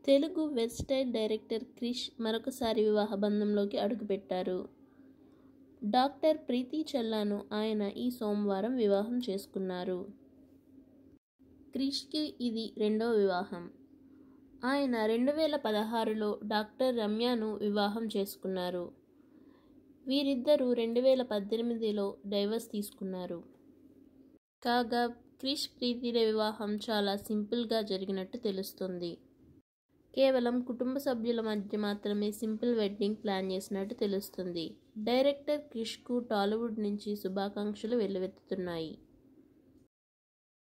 Telugu versatile director Krish మరొకసారి వివాహ బంధంలోకి అడుగుపెట్టారు డాక్టర్ ప్రీతి చల్లాను ఆయన ఈ సోమవారం వివాహం చేసుకున్నారు క్రిష్కి ఇది రెండవ వివాహం ఆయన రెండు వేల పదహారులో డాక్టర్ రమ్యను వివాహం చేసుకున్నారు వీరిద్దరూ రెండు వేల పద్దెనిమిదిలో డైవర్స్ తీసుకున్నారు కాగా క్రిష్ ప్రీతిల వివాహం చాలా సింపుల్గా జరిగినట్టు తెలుస్తుంది కేవలం కుటుంబ సభ్యుల మధ్య మాత్రమే సింపుల్ వెడ్డింగ్ ప్లాన్ చేసినట్టు తెలుస్తుంది డైరెక్టర్ క్రిష్కు టాలీవుడ్ నుంచి శుభాకాంక్షలు వెల్లువెత్తుతున్నాయి